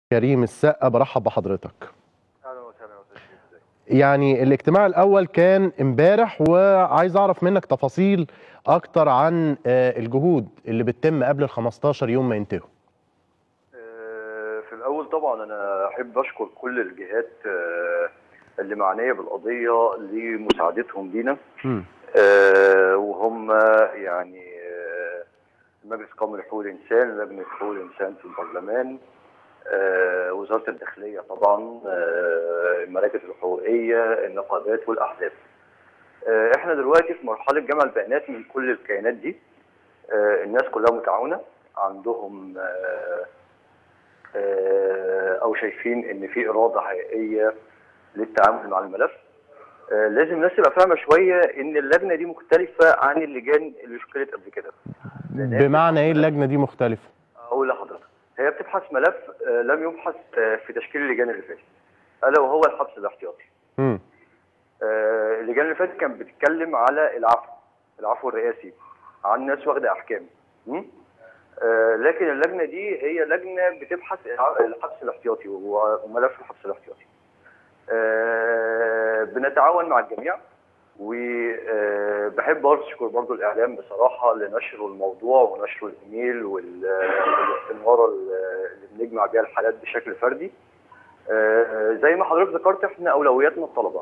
كريم السقا برحب بحضرتك اهلا وسهلا يا استاذ شريف ازيك يعني الاجتماع الاول كان امبارح وعايز اعرف منك تفاصيل اكتر عن آه، الجهود اللي بتتم قبل ال 15 يوم ما ينتهوا آه، في الاول طبعا انا احب اشكر كل الجهات آه، اللي معنيه بالقضيه لمساعدتهم لينا مم. آه، وهم يعني آه، مجلس قومي لحقوق الانسان لجنه حقوق الانسان في البرلمان آه، وزاره الداخليه طبعا آه، المراكز الحقوقيه النقابات والاحزاب آه، احنا دلوقتي في مرحله جمع البيانات من كل الكيانات دي آه، الناس كلها متعاونه عندهم آه، آه، او شايفين ان في اراده حقيقيه للتعامل مع الملف آه، لازم الناس تبقى فاهمه شويه ان اللجنه دي مختلفه عن اللجان اللي شكلت قبل كده بمعنى ايه اللجنه دي مختلفه اقول لحضرتك هي بتبحث ملف آه، لم يبحث آه، في تشكيل اللجان اللي فاتت الا وهو الحبس الاحتياطي مم. آه، اللجان اللي فاتت كانت بتتكلم على العفو العفو الرئاسي عن ناس واخده احكام م? آه، لكن اللجنه دي هي لجنه بتبحث الع- الحبس الاحتياطي و- وملف الحبس الاحتياطي آه، بنتعاون مع الجميع وبحب اشكر برضو الاعلام بصراحه لنشر الموضوع ونشر الايميل وال- والاستناره اللي بنجمع بيها الحالات بشكل فردي آه، زي ما حضرتك ذكرت احنا اولوياتنا الطلبه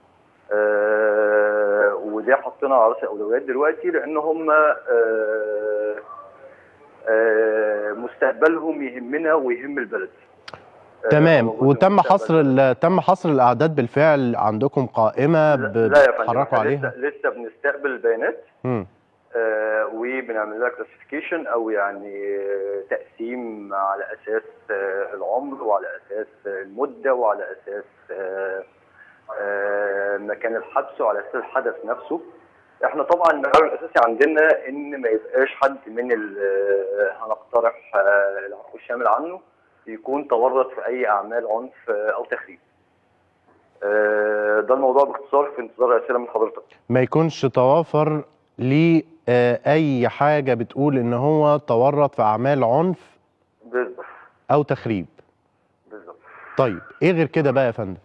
آه، وده حطينا على راس الاولويات دلوقتي لان هم آه، آه، مستقبلهم يهمنا ويهم البلد آه، تمام وجودهم وتم مستقبل حصر ال- تم حصر الاعداد بالفعل عندكم قائمه لا لا يا فندم بتتحركوا احنا عليها لسه لسه بنستقبل البيانات مم. آه، وبنعمل لها كلاسيفيكيشن او يعني آه، تقسيم على اساس آه، العمر وعلى اساس آه، المده وعلى اساس آه، آه، مكان الحبس وعلى اساس الحدث نفسه احنا طبعا المعيار الاساسي عندنا ان ما يبقاش حد من ال- آه، هنقترح آه، العفو الشامل عنه يكون تورط في اي اعمال عنف آه، او تخريب آه، ده الموضوع باختصار في انتظار اسئله من حضرتك ما يكونش توافر لاي حاجه بتقول ان هو تورط في اعمال عنف بالظبط او تخريب بالظبط طيب ايه غير كده بقى يا فندم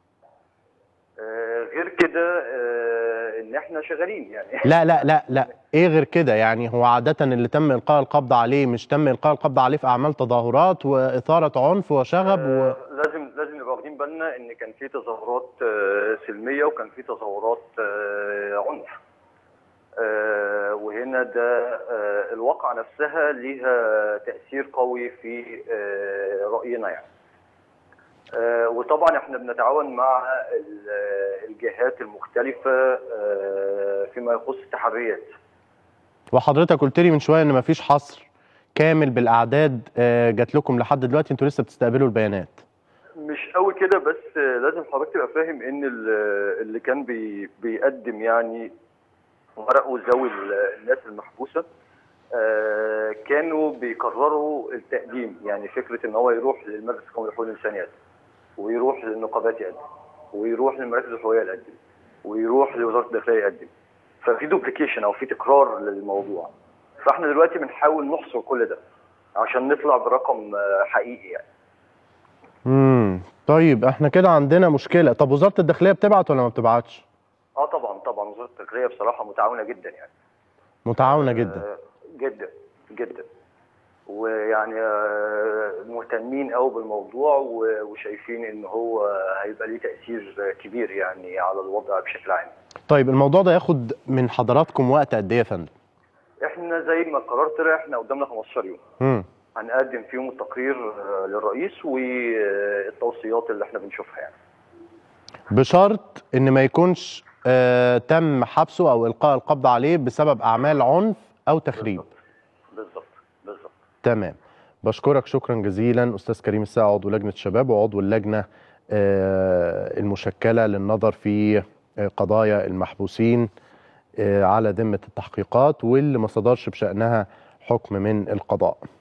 آه، غير كده آه، ان احنا شغالين يعني لا لا لا لا ايه غير كده يعني هو عادة اللي تم القاء القبض عليه مش تم القاء القبض عليه في اعمال تظاهرات واثارة عنف وشغب و... آه، لازم لازم نبقى واخدين بالنا ان كان في تظاهرات آه، سلميه وكان في تظاهرات آه، عنف آه، وهنا ده آه، الواقع نفسها ليها تاثير قوي في آه، راينا يعني آه، وطبعا احنا بنتعاون مع ال- الجهات المختلفه آه، فيما يخص التحريات وحضرتك قلت لي من شوية ان مفيش حصر كامل بالاعداد آه، جات لكم لحد دلوقتي انتوا لسه بتستقبلوا البيانات مش قوي كده بس لازم حضرتك تبقى فاهم ان ال- اللي كان بي بيقدم يعني ورقه ذوي ال- الناس المحبوسه آه، كانوا بيكرروا التقديم يعني فكره ان هو يروح للمجلس القومي لحقوق الانسان يقدم ويروح للنقابات يقدم ويروح للمراكز الحقوقيه يقدم ويروح لوزاره الداخليه يقدم ففي دوبليكيشن او في تكرار للموضوع فاحنا دلوقتي بنحاول نحصر كل ده عشان نطلع برقم آه، حقيقي يعني امم طيب احنا كده عندنا مشكلة طب وزارة الداخلية بتبعت ولا ما بتبعتش اه طبعا طبعا وزاره الداخليه بصراحه متعاونه جدا يعني متعاونة جدا آه، جدا جدا ويعني آه، مهتمين قوي بالموضوع و- وشايفين ان هو هيبقى ليه تاثير كبير يعني على الوضع بشكل عام طيب الموضوع ده ياخد من حضراتكم وقت قد ايه يا فندم احنا زي ما القرار طلع احنا قدامنا 15 يوم امم هنقدم فيهم التقرير آه، للرئيس والتوصيات اللي احنا بنشوفها يعني بشرط ان ما يكونش آه تم حبسه او القاء القبض عليه بسبب اعمال عنف او تخريب بالظبط بالظبط تمام بشكرك شكرا جزيلا استاذ كريم الساعة عضو لجنه الشباب وعضو اللجنه آه المشكله للنظر في آه، قضايا المحبوسين آه على ذمه التحقيقات واللي ما صدرش بشانها حكم من القضاء